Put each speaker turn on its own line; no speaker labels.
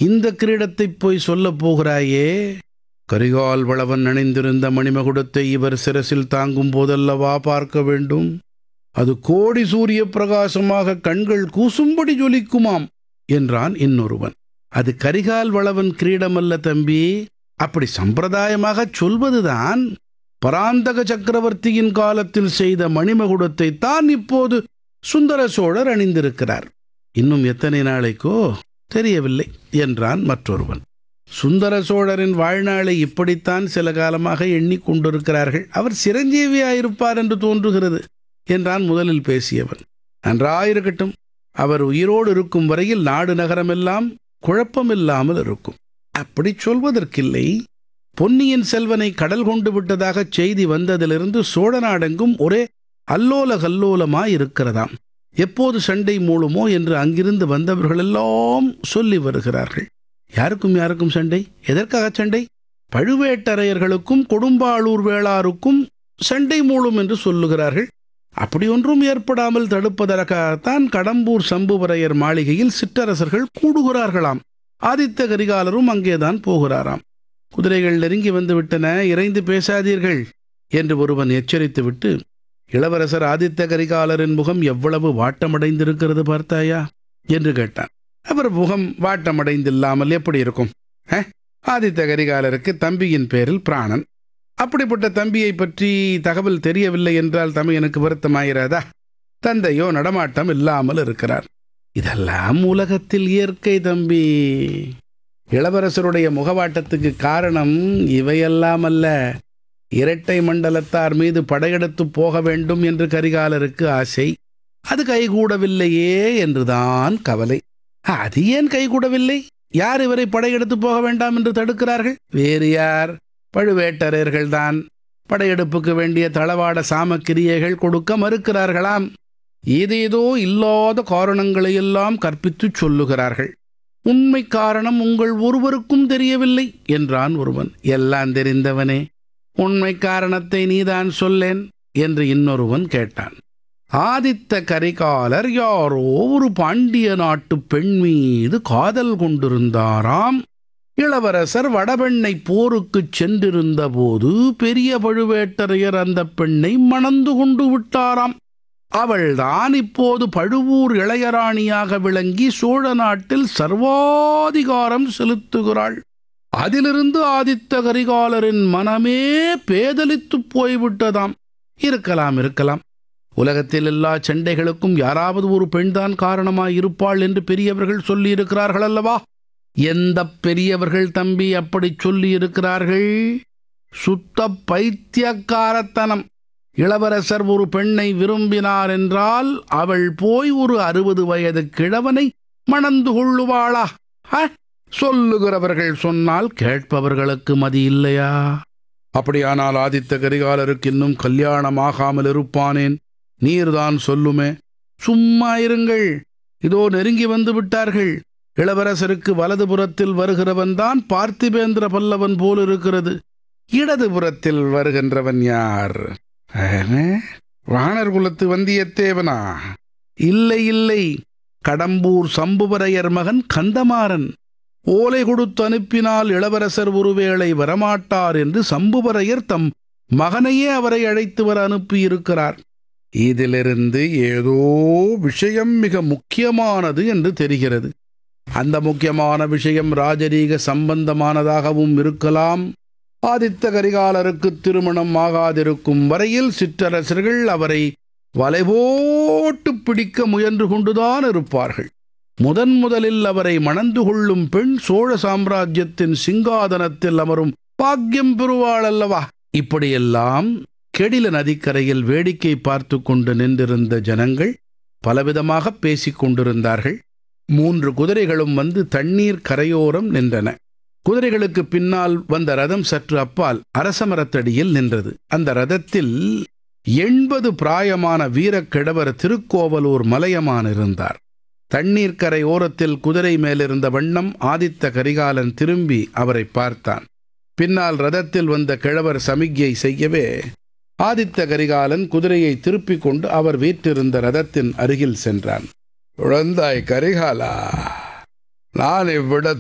இந்த கிரீடத்தை போய் சொல்லப் போகிறாயே கரிகால் வளவன் அணிந்திருந்த மணிமகுடத்தை இவர் சிரசில் தாங்கும் போதல்லவா பார்க்க வேண்டும் அது கோடி சூரிய பிரகாசமாக கண்கள் கூசும்படி ஜொலிக்குமாம் என்றான் இன்னொருவன் அது கரிகால் வளவன் கிரீடமல்ல தம்பி அப்படி சம்பிரதாயமாகச் சொல்வதுதான் பராந்தக சக்கரவர்த்தியின் காலத்தில் செய்த மணிமகுடத்தை தான் இப்போது சுந்தர சோழர் அணிந்திருக்கிறார் இன்னும் எத்தனை நாளைக்கோ தெரியவில்லை என்றான் மற்றொருவன் சுந்தர சோழரின் வாழ்நாளை இப்படித்தான் சில காலமாக எண்ணிக்கொண்டிருக்கிறார்கள் அவர் சிரஞ்சீவியாயிருப்பார் என்று தோன்றுகிறது என்றான் முதலில் பேசியவன் நன்றாயிருக்கட்டும் அவர் உயிரோடு இருக்கும் வரையில் நாடு நகரமெல்லாம் குழப்பமில்லாமல் இருக்கும் அப்படி சொல்வதற்கில்லை பொன்னியின் செல்வனை கடல் கொண்டு விட்டதாகச் செய்தி வந்ததிலிருந்து சோழ நாடெங்கும் ஒரே அல்லோல கல்லோலமாயிருக்கிறதாம் எப்போது சண்டை மூழுமோ என்று அங்கிருந்து வந்தவர்களெல்லாம் சொல்லி வருகிறார்கள் யாருக்கும் யாருக்கும் சண்டை எதற்காக சண்டை பழுவேட்டரையர்களுக்கும் கொடும்பாளூர் வேளாருக்கும் சண்டை மூழும் என்று சொல்லுகிறார்கள் அப்படி ஒன்றும் ஏற்படாமல் தடுப்பதற்காகத்தான் கடம்பூர் சம்புவரையர் மாளிகையில் சிற்றரசர்கள் கூடுகிறார்களாம் ஆதித்த கரிகாலரும் அங்கேதான் போகிறாராம் குதிரைகள் நெருங்கி வந்து விட்டன இறைந்து பேசாதீர்கள் என்று ஒருவன் எச்சரித்துவிட்டு இளவரசர் ஆதித்த கரிகாலரின் முகம் எவ்வளவு வாட்டமடைந்திருக்கிறது பார்த்தாயா என்று கேட்டான் அவர் முகம் வாட்டமடைந்தில்லாமல் எப்படி இருக்கும் "ஹே, ஆதித்த கரிகாலருக்கு தம்பியின் பேரில் பிராணன் அப்படிப்பட்ட தம்பியை பற்றி தகவல் தெரியவில்லை என்றால் தமையனுக்கு வருத்தமாயிராதா தந்தையோ நடமாட்டம் இல்லாமல் இருக்கிறார் இதெல்லாம் உலகத்தில் இயற்கை தம்பி இளவரசருடைய முகவாட்டத்துக்கு காரணம் இவையெல்லாம் அல்ல இரட்டை மண்டலத்தார் மீது படையெடுத்து போக வேண்டும் என்று கரிகாலருக்கு ஆசை அது கைகூடவில்லையே என்றுதான் கவலை அது ஏன் கைகூடவில்லை யார் இவரை படையெடுத்து போக வேண்டாம் என்று தடுக்கிறார்கள் வேறு யார் பழுவேட்டரையர்கள்தான் படையெடுப்புக்கு வேண்டிய தளவாட சாமக்கிரியைகள் கொடுக்க மறுக்கிறார்களாம் ஏதேதோ இல்லாத காரணங்களையெல்லாம் கற்பித்துச் சொல்லுகிறார்கள் உண்மை காரணம் உங்கள் ஒருவருக்கும் தெரியவில்லை என்றான் ஒருவன் எல்லாம் தெரிந்தவனே உண்மை காரணத்தை நீதான் சொல்லேன் என்று இன்னொருவன் கேட்டான் ஆதித்த கரிகாலர் யாரோ ஒரு பாண்டிய நாட்டு பெண் மீது காதல் கொண்டிருந்தாராம் இளவரசர் வடபெண்ணை போருக்குச் சென்றிருந்த போது பெரிய பழுவேட்டரையர் அந்த பெண்ணை மணந்து கொண்டு விட்டாராம் அவள்தான் இப்போது பழுவூர் இளையராணியாக விளங்கி சோழ நாட்டில் சர்வாதிகாரம் செலுத்துகிறாள் அதிலிருந்து ஆதித்த கரிகாலரின் மனமே பேதலித்துப் போய்விட்டதாம் இருக்கலாம் இருக்கலாம் உலகத்தில் எல்லா சண்டைகளுக்கும் யாராவது ஒரு பெண்தான் காரணமாய் இருப்பாள் என்று பெரியவர்கள் சொல்லியிருக்கிறார்கள் அல்லவா எந்த பெரியவர்கள் தம்பி அப்படி சொல்லியிருக்கிறார்கள் சுத்த பைத்தியக்காரத்தனம் இளவரசர் ஒரு பெண்ணை விரும்பினார் என்றால் அவள் போய் ஒரு அறுபது வயது கிழவனை மணந்து கொள்ளுவாளா ஹ! சொல்லுகிறவர்கள் சொன்னால் கேட்பவர்களுக்கு மதி இல்லையா அப்படியானால் ஆதித்த கரிகாலருக்கு இன்னும் கல்யாணமாகாமல் இருப்பானேன் நீர்தான் சொல்லுமே சும்மா இருங்கள் இதோ நெருங்கி வந்து விட்டார்கள் இளவரசருக்கு வலதுபுறத்தில் வருகிறவன் தான் பார்த்திபேந்திர பல்லவன் போல் இருக்கிறது இடதுபுறத்தில் வருகின்றவன் யார் ஆஹா, வாணர் குலத்து வந்தியத்தேவனா இல்லை இல்லை கடம்பூர் சம்புவரையர் மகன் கந்தமாறன் ஓலை கொடுத்து அனுப்பினால் இளவரசர் ஒருவேளை வரமாட்டார் என்று சம்புவரையர் தம் மகனையே அவரை அழைத்து வர அனுப்பியிருக்கிறார் இதிலிருந்து ஏதோ விஷயம் மிக முக்கியமானது என்று தெரிகிறது அந்த முக்கியமான விஷயம் ராஜரீக சம்பந்தமானதாகவும் இருக்கலாம் ஆதித்த கரிகாலருக்கு திருமணம் ஆகாதிருக்கும் வரையில் சிற்றரசர்கள் அவரை வலைபோட்டு பிடிக்க முயன்று கொண்டுதான் இருப்பார்கள் முதன் முதலில் அவரை மணந்து கொள்ளும் பெண் சோழ சாம்ராஜ்யத்தின் சிங்காதனத்தில் அமரும் பாக்கியம் பெறுவாள் அல்லவா இப்படியெல்லாம் கெடில நதிக்கரையில் வேடிக்கை பார்த்து கொண்டு நின்றிருந்த ஜனங்கள் பலவிதமாக பேசிக் கொண்டிருந்தார்கள் மூன்று குதிரைகளும் வந்து தண்ணீர் கரையோரம் நின்றன குதிரைகளுக்கு பின்னால் வந்த ரதம் சற்று அப்பால் அரசமரத்தடியில் நின்றது அந்த ரதத்தில் எண்பது பிராயமான வீரக்கிழவர் திருக்கோவலூர் மலையமான் இருந்தார் தண்ணீர் கரை ஓரத்தில் குதிரை மேலிருந்த வண்ணம் ஆதித்த கரிகாலன் திரும்பி அவரை பார்த்தான் பின்னால் ரதத்தில் வந்த கிழவர் சமிக்ஞை செய்யவே ஆதித்த கரிகாலன் குதிரையை திருப்பிக் கொண்டு அவர் வீற்றிருந்த ரதத்தின் அருகில் சென்றான் குழந்தாய் கரிகாலா நான் இவ்விடத்து